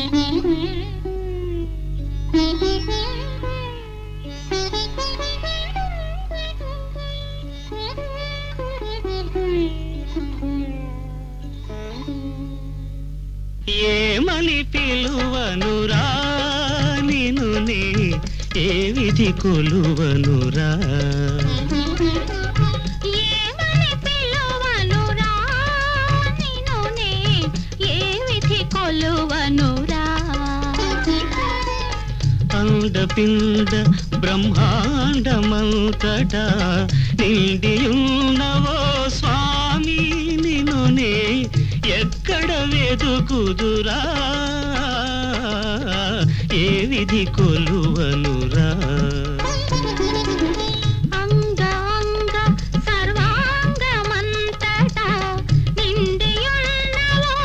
ఏమని పిలువనురా నిను నే ఏ విధి కొలువనురా ఏమని పిలువనురా నిన్ను నే ఏ విధి కొలువనురా అండపిండ బ్రహ్మాండమంతటా నిండియున్నవో స్వామి నిను నే ఎక్కడ వెదుకుదురా ఏ విధి కొలువనురా అంగ అంగ సర్వాంగమంతటా నిండియున్నవో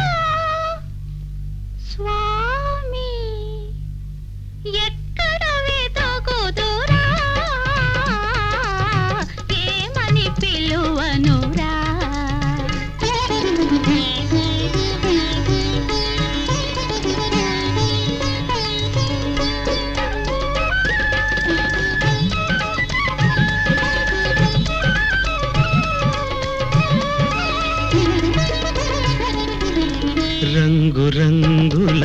స్వామి ఎక్కడ వెతుకుదురా ఏమని పిలువనురా రంగు రంగుల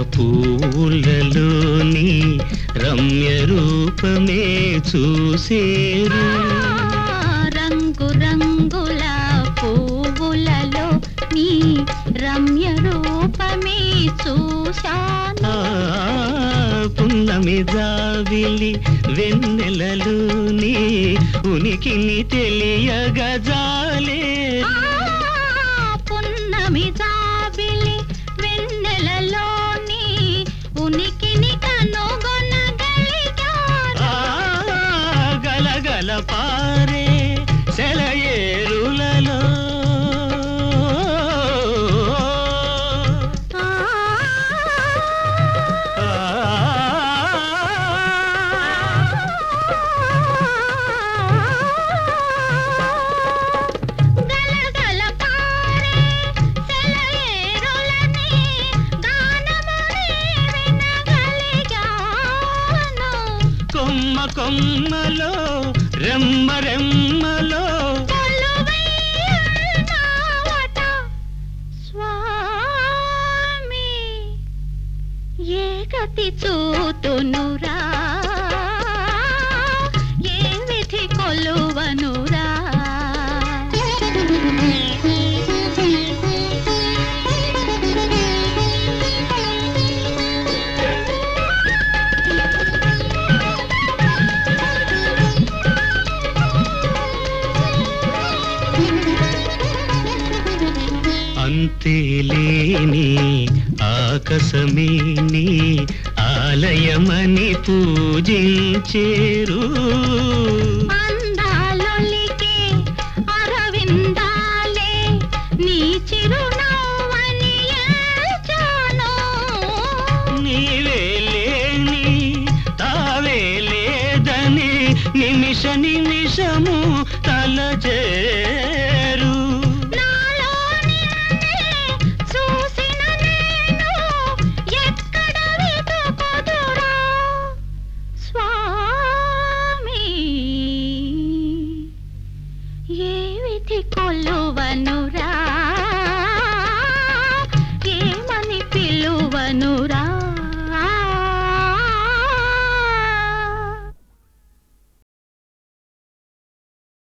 పూలలోని రమ్య రూపమే చూసేరు రంగు రంగుల పువ్వులలో నీ రమ్య రూపమే చూశాను ఆ, పున్నమి జావిలి వెన్నెలలోని ఉనికిని తెలియగజాలే ఆ, పున్నమి జాబిలి వెన్నెలలోని ఉనికిని కనుగొనగలిగాను ఆ, గలగల పారే సెలయేరులలో ఆ, ఆ, గలగల పారే సెలయేరులని గానముని వినగలిగాను. కొమ్మ కొమ్మలో రెమ్మ రెమ్మలో కొలువై ఉన్నావట స్వామి ఏ గతి చూతునురా ఏ విధి కొలువనురా అంతేలేని ఆకాశమే నీ ఆలయమని పూజించేరు ఆ